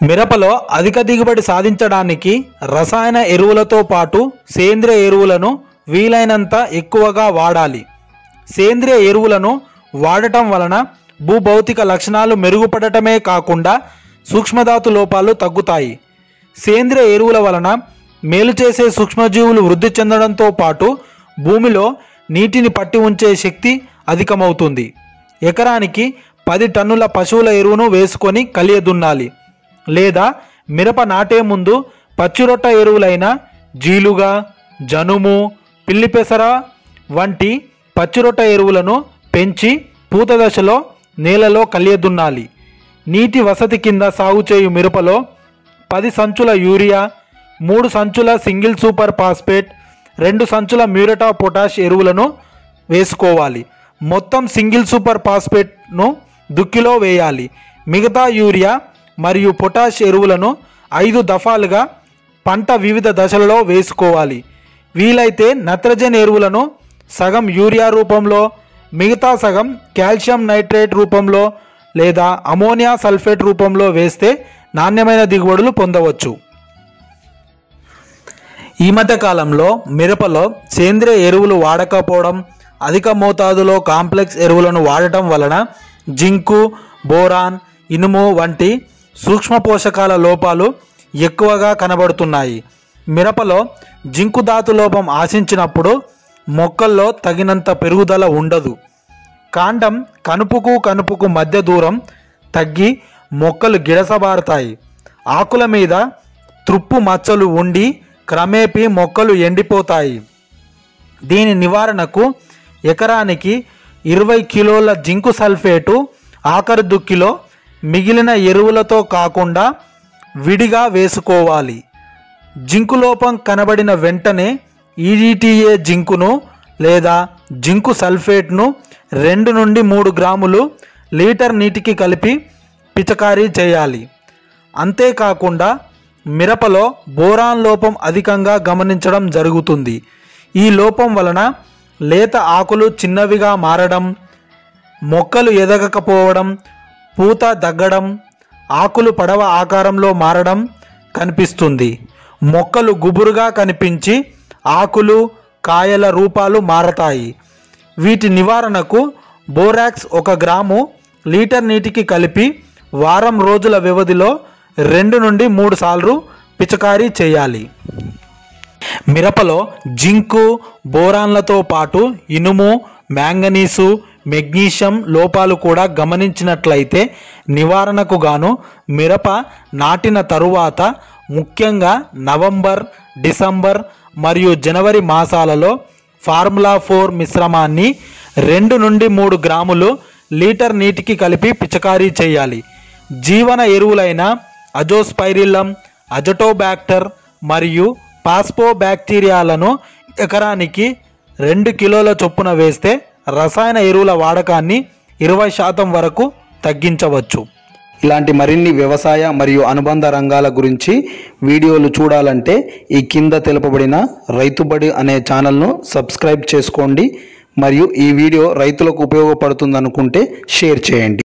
మిరపలో అధిక దిగుబడి సాధించడానికి రసాయన ఎరువులతో పాటు సేంద్రియ ఎరువులను వీలైనంత ఎక్కువగా వాడాలి సేంద్రియ ఎరువులను వాడటం వలన భూభౌతిక లక్షణాలు మెరుగుపడటమే కాకుండా సూక్ష్మధాతు లోపాలు తగ్గుతాయి సేంద్రియ ఎరువుల వలన మేలు చేసే సూక్ష్మజీవులు వృద్ధి చెందడంతో పాటు భూమిలో నీటిని పట్టి ఉంచే శక్తి అధికమవుతుంది ఎకరానికి పది టన్నుల పశువుల ఎరువును వేసుకొని కలియదున్నాలి లేదా మిరప నాటే ముందు పచ్చిరొట్ట ఎరువులైన జీలుగా జనుము పిల్లిపెసర వంటి పచ్చిరొట్ట ఎరువులను పెంచి పూత దశలో నేలలో కలియదున్నాలి నీటి వసతి కింద సాగు చేయు మిరపలో పది సంచుల యూరియా మూడు సంచుల సింగిల్ సూపర్ ఫాస్ఫేట్ రెండు సంచుల మ్యూరేట్ ఆఫ్ పొటాష్ ఎరువులను వేసుకోవాలి మొత్తం సింగిల్ సూపర్ ఫాస్ఫేట్ను దుక్కిలో వేయాలి మిగతా యూరియా మరియు పొటాష్ ఎరువులను ఐదు దఫాలుగా పంట వివిధ దశలలో వేసుకోవాలి వీలైతే నత్రజని ఎరువులను సగం యూరియా రూపంలో మిగతా సగం కాల్షియం నైట్రేట్ రూపంలో లేదా అమోనియా సల్ఫేట్ రూపంలో వేస్తే నాణ్యమైన దిగుబడులు పొందవచ్చు ఈ మధ్య కాలంలో మిరపలో సేంద్రియ ఎరువులు వాడకపోవడం అధిక మోతాదులో కాంప్లెక్స్ ఎరువులను వాడటం వలన జింకు బోరాన్ ఇనుము వంటి సూక్ష్మ పోషకాల లోపాలు ఎక్కువగా కనబడుతున్నాయి మిరపలో జింకు ధాతు లోపం ఆశించినప్పుడు మొక్కల్లో తగినంత పెరుగుదల ఉండదు కాండం కనుపుకు కనుపుకు మధ్య దూరం తగ్గి మొక్కలు గిడసబారుతాయి ఆకుల మీద త్రుప్పు మచ్చలు ఉండి క్రమేపీ మొక్కలు ఎండిపోతాయి దీని నివారణకు ఎకరానికి ఇరవై కిలోల జింకు సల్ఫేటు ఆఖరి దుక్కిలో మిగిలిన ఎరువులతో కాకుండా విడిగా వేసుకోవాలి జింకు లోపం కనబడిన వెంటనే ఈడిటిఏ జింకును లేదా జింకు సల్ఫేట్ను రెండు నుండి మూడు గ్రాములు లీటర్ నీటికి కలిపి పిచకారీ చేయాలి అంతేకాకుండా మిరపలో బోరాన్ లోపం అధికంగా గమనించడం జరుగుతుంది ఈ లోపం వలన లేత ఆకులు చిన్నవిగా మారడం మొక్కలు ఎదగకపోవడం పూత దగ్గడం ఆకులు పడవ ఆకారంలో మారడం కనిపిస్తుంది మొక్కలు గుబురుగా కనిపించి ఆకులు కాయల రూపాలు మారతాయి వీటి నివారణకు బోరాక్స్ ఒక గ్రాము లీటర్ నీటికి కలిపి వారం రోజుల వ్యవధిలో రెండు నుండి మూడు సార్లు పిచకారీ చేయాలి మిరపలో జింకు బోరాన్లతో పాటు ఇనుము మ్యాంగనీసు మెగ్నీషియం లోపాలు కూడా గమనించినట్లయితే నివారణకు గాను మిరప నాటిన తరువాత ముఖ్యంగా నవంబర్ డిసెంబర్ మరియు జనవరి మాసాలలో ఫార్ములా ఫోర్ మిశ్రమాన్ని రెండు నుండి మూడు గ్రాములు లీటర్ నీటికి కలిపి పిచకారీ చేయాలి జీవన ఎరువులైన అజోస్పైరిల్లం అజటోబ్యాక్టర్ మరియు పాస్పో బ్యాక్టీరియాలను ఎకరానికి రెండు కిలోల చొప్పున వేస్తే రసాయన ఎరువుల వాడకాన్ని ఇరవై శాతం వరకు తగ్గించవచ్చు ఇలాంటి మరిన్ని వ్యవసాయ మరియు అనుబంధ రంగాల గురించి వీడియోలు చూడాలంటే ఈ కింద తెలుపబడిన రైతుబడి అనే ఛానల్ను సబ్స్క్రైబ్ చేసుకోండి మరియు ఈ వీడియో రైతులకు ఉపయోగపడుతుందనుకుంటే షేర్ చేయండి